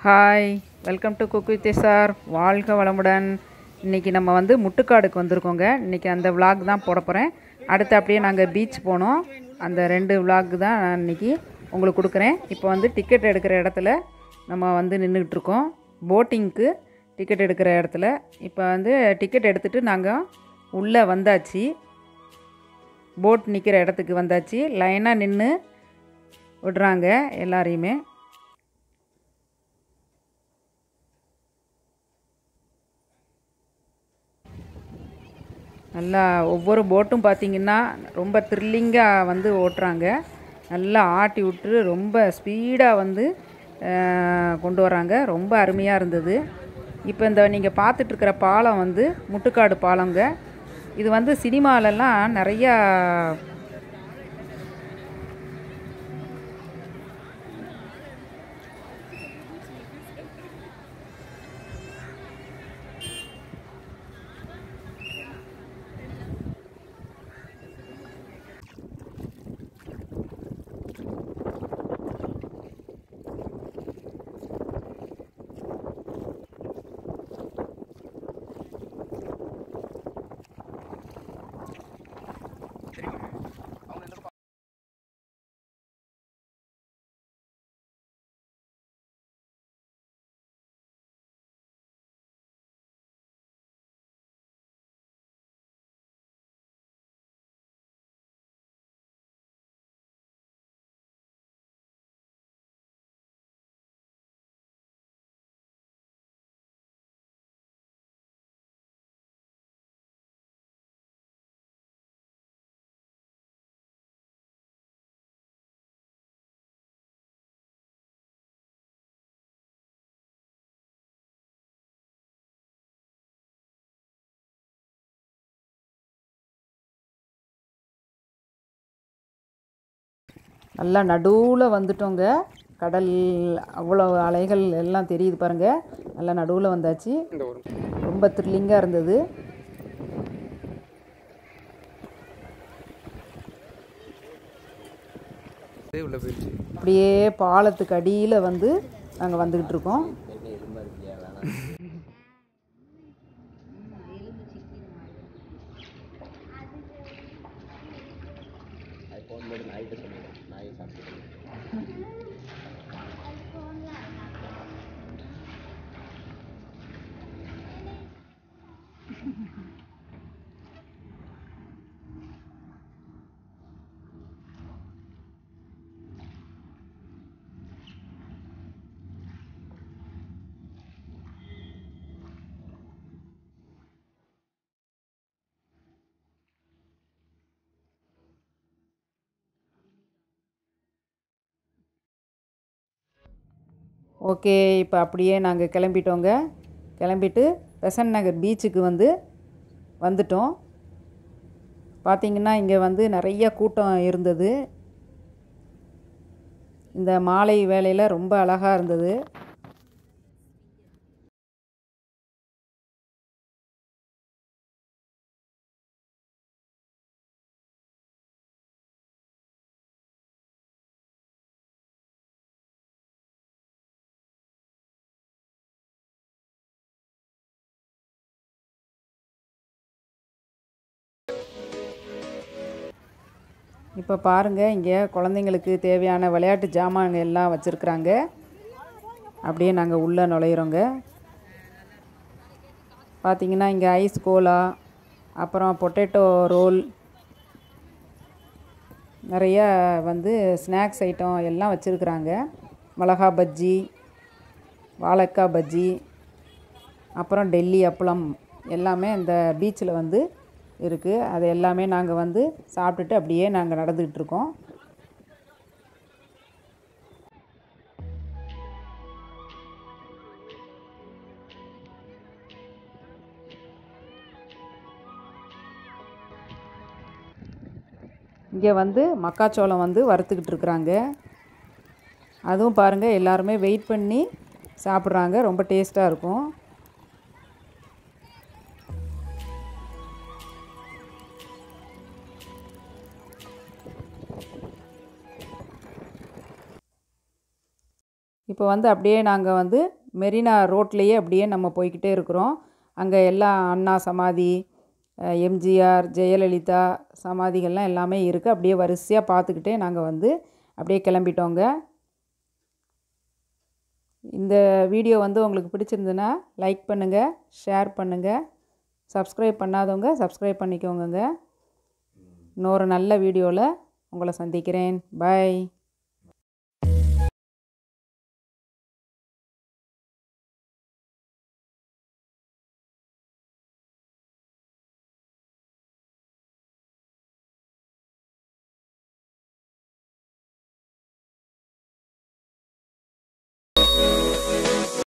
hi welcome to cook with sir வாழ்க வளமுடன் இன்றைக்கி நம்ம வந்து முட்டுக்காடுக்கு வந்திருக்கோங்க இன்றைக்கி அந்த vlog தான் போட போகிறேன் அடுத்து அப்படியே நாங்கள் பீச் போனோம் அந்த ரெண்டு vlog தான் நான் இன்றைக்கி உங்களுக்கு கொடுக்குறேன் இப்போ வந்து டிக்கெட் எடுக்கிற இடத்துல நம்ம வந்து நின்றுக்கிட்டு இருக்கோம் போட்டிங்க்கு டிக்கெட் எடுக்கிற இடத்துல இப்போ வந்து டிக்கெட் எடுத்துகிட்டு நாங்கள் உள்ளே வந்தாச்சு போட் நிற்கிற இடத்துக்கு வந்தாச்சு லைனாக நின்று விடுறாங்க எல்லாரையுமே நல்லா ஒவ்வொரு போட்டும் பார்த்திங்கன்னா ரொம்ப த்ரில்லிங்காக வந்து ஓட்டுறாங்க நல்லா ஆட்டி விட்டு ரொம்ப ஸ்பீடாக வந்து அஹ், கொண்டு வராங்க ரொம்ப அருமையாக இருந்தது இப்போ இந்த நீங்கள் பார்த்துட்ருக்கிற பாலம் வந்து முட்டுக்காடு பாலங்க இது வந்து சினிமாலெல்லாம் நிறையா நல்லா நடுவில் வந்துட்டோங்க கடல் அவ்வளோ அலைகள் எல்லாம் தெரியுது பாருங்கள் நல்லா நடுவில் வந்தாச்சு ரொம்ப த்ரில்லிங்காக இருந்தது உள்ள போயிடுச்சு அப்படியே பாலத்துக்கு அடியில் வந்து நாங்கள் வந்துக்கிட்டு இருக்கோம் ஓகே இப்போ அப்படியே நாங்கள் கிளம்பிட்டோங்க கிளம்பிட்டு பெசன்ட் நகர் பீச்சுக்கு வந்து வந்துட்டோம் பார்த்திங்கன்னா இங்கே வந்து நிறைய கூட்டம் இருந்தது இந்த மாலை வேளையில் ரொம்ப அழகாக இருந்தது இப்போ பாருங்கள் இங்கே குழந்தைங்களுக்கு தேவையான விளையாட்டு ஜாமான்ங்க எல்லாம் வச்சுருக்குறாங்க அப்படியே நாங்கள் உள்ளே நுழையிறோங்க பார்த்தீங்கன்னா இங்கே ஐஸ் கோலா அப்புறம் பொட்டேட்டோ ரோல் நிறைய வந்து ஸ்நாக்ஸ் ஐட்டம் எல்லாம் வச்சுருக்குறாங்க மிளகா பஜ்ஜி வாழைக்காய் பஜ்ஜி அப்புறம் டெல்லி அப்பளம் எல்லாமே இந்த பீச்சில் வந்து இருக்குது அது எல்லாமே நாங்கள் வந்து சாப்பிட்டுட்டு அப்படியே நாங்கள் நடந்துக்கிட்டு இருக்கோம் இங்கே வந்து மக்காச்சோளம் வந்து வறுத்துக்கிட்டு இருக்கிறாங்க அதுவும் பாருங்கள் எல்லாருமே வெயிட் பண்ணி சாப்பிட்றாங்க ரொம்ப டேஸ்ட்டாக இருக்கும் இப்போ வந்து அப்படியே நாங்கள் வந்து மெரினா ரோட்லேயே அப்படியே நம்ம போய்க்கிட்டே இருக்கிறோம் அங்கே எல்லா அண்ணா சமாதி அஹ், எம்ஜிஆர் ஜெயலலிதா சமாதிகள்லாம் எல்லாமே இருக்குது அப்படியே வரிசையாக பார்த்துக்கிட்டே நாங்கள் வந்து அப்படியே கிளம்பிட்டோங்க இந்த வீடியோ வந்து உங்களுக்கு பிடிச்சிருந்துன்னா லைக் பண்ணுங்கள் ஷேர் பண்ணுங்கள் சப்ஸ்கிரைப் பண்ணாதவங்க சப்ஸ்கிரைப் பண்ணிக்கோங்கங்க இன்னொரு நல்ல வீடியோவில் உங்களை சந்திக்கிறேன் பை